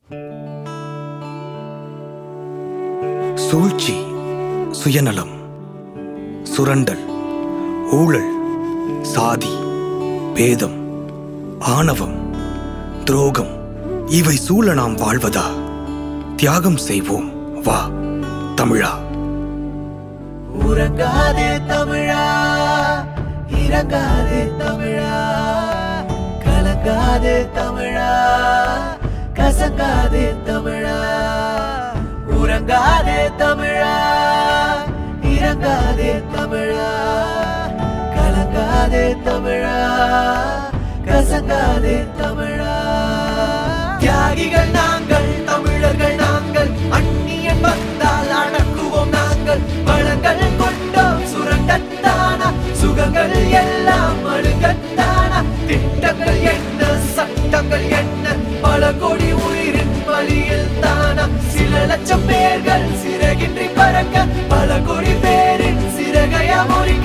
சூழ்ச்சி சுயநலம் சுரண்டல் ஊழல் சாதி பேதம் ஆணவம் துரோகம் இவை சூழ நாம் வாழ்வதா தியாகம் செய்வோம் வா தமிழா உறங்காதே தமிழா இறங்காதே தமிழா கலங்காதே தமிழா கசங்காதே தமிழா உறங்காதே தமிழா இறங்காதே தமிழா கலங்காதே தமிழா கசங்காதே தமிழா தியாகிகள் நாங்கள் தமிழர்கள் நாங்கள் அந்நியன் வந்தால் அடக்குவோம் நாங்கள் வளங்கள் கொண்டோம் சுரண்டத்தானா சுகங்கள் எல்லாம் அழுகத்தானா திட்டங்கள் என்ன சட்டங்கள் என்ன பல கோடி உயிரின் வழியில் தானா சில லட்சம் பேர்கள் சிறகின்றி பறக்க பல கோடி பேரின் சிறகைய முறிக்க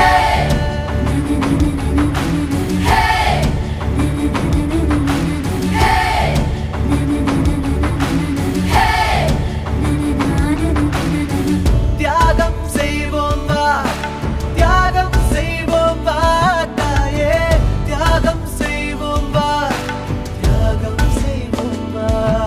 தியாகம் செய்வோம் வா தியாகம் செய்வோம் வா தாயே தியாகம் செய்வோம் வா தியாகம் செய்வோம் வா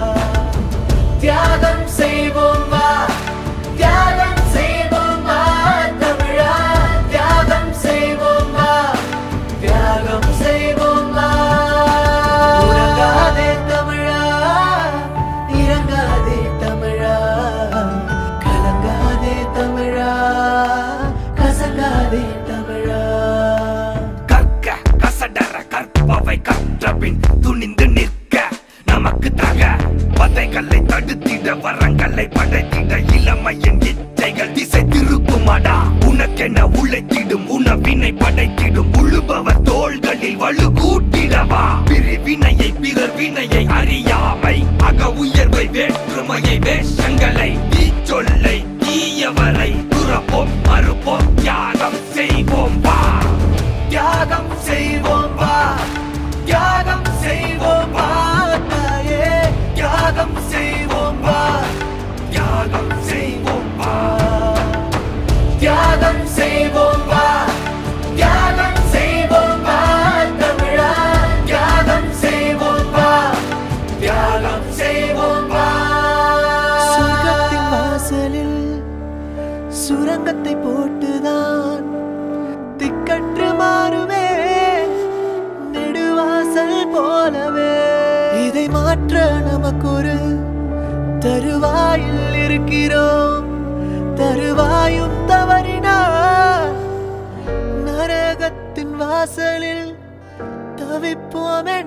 தியாகம் செய்வோம் வா தியாகம் செய்வோம் வா தமிழா தியாகம் செய்வோம் வா தியாகம் செய்வோம் வா உறங்காதே தமிழா இறங்காதே தமிழா கலங்காதே தமிழா கசங்காதே தமிழா கற்க கசடர கற்பவை கற்றபின் துணிந்து நிற்க நமக்கு தக பதைகளை தடுத்திட வரங்களை படைத்திட இளமையின் இச்சைகள் திசை திருப்புமடா உனக்கென உழைத்திடும் உணவினை படைத்திடும் உழுபவர் தோள்களில் வலு கூட்டிடவா பிரிவினையை பிறர் வினையை அறியாமை அக உயர்வை வேற்றுமையை வேஷங்களை தீச்சொல்லை தீயவரை துறப்போம் மறுப்போம் தியாகம் செய்வோம் வா தியாகம் செய்வோம் வா தியாகம் செய்வோம் வா தாயே தியாகம் செய்வோம் வா தியாகம் செய்வோம் வா தியாகம் செய்வோம் வா தியாகம் செய்வோம் வா தமிழா தியாகம் செய்வோம் வா தியாகம் செய்வோம் வா சொர்க்கத்தின் வாசலில் சுரங்கத்தை போட்டுதான் திக்கற்று மாறுமே நெடுவாசல் போலவே இதை மாற்ற நமக்கு ஒரு தருவாயில் இருக்கிறோம் தருவாயும் தவறினார் நரகத்தின் வாசலில் தவிப்போமே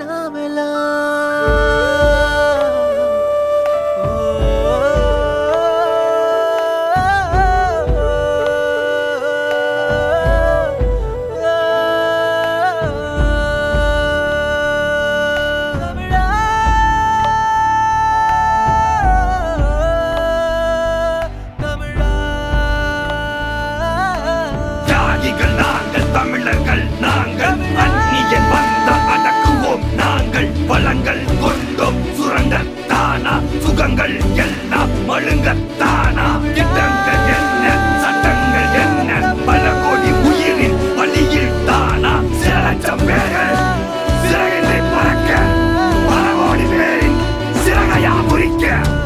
தியாகிகள் நாங்கள் தமிழர்கள் நாங்கள் அந்நியன் வந்த அடக்குவோம் நாங்கள் வளங்கள் கொண்டோம் சுரண்டத்தானா சுகங்கள் எல்லாம் மழுங்கத்தானா திட்டங்கள் என்ன சட்டங்கள் என்ன பல கோடி உயிரின் வழியில் தானா சில லட்சம் பேர்கள் சிறகினை பறக்க பல கோடி பேரின் சிறகையா முறிக்க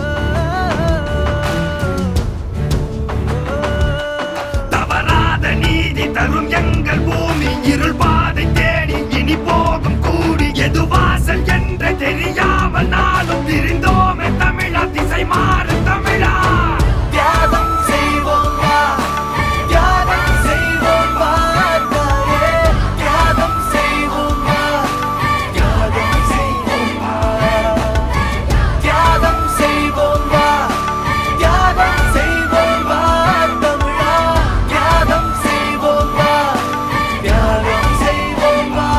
தவறாத நீதி தரும் எங்கள் பூமி இருள் பாதை தேடி இனி போகும் கூடி எது வாசல் என்று தெரியாமல் நாளும் திரிந்தோமே தமிழா திசை மாறு தமிழா தியாகம் செய்வோம் வா தியாகம் செய்வோம் வா தாயே தியாகம் செய்வோம் வா தியாகம் செய்வோம் வா தியாகம் செய்வோம் வா தியாகம் செய்வோம் வா தமிழா தியாகம் செய்வோம் வா தியாகம் செய்வோம் வா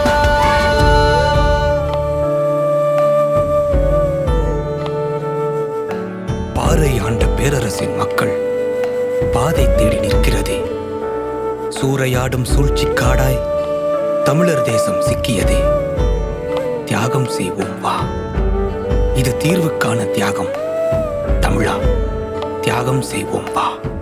பாறை ஆண்ட பேரரசின் மக்கள் பாதை தேடி நிற்கிறதே சூறையாடும் சூழ்ச்சி காடாய் தமிழர் தேசம் சிக்கியதே தியாகம் செய்வோம் வா இது தீர்வுக்கான தியாகம் தமிழா தியாகம் செய்வோம் வா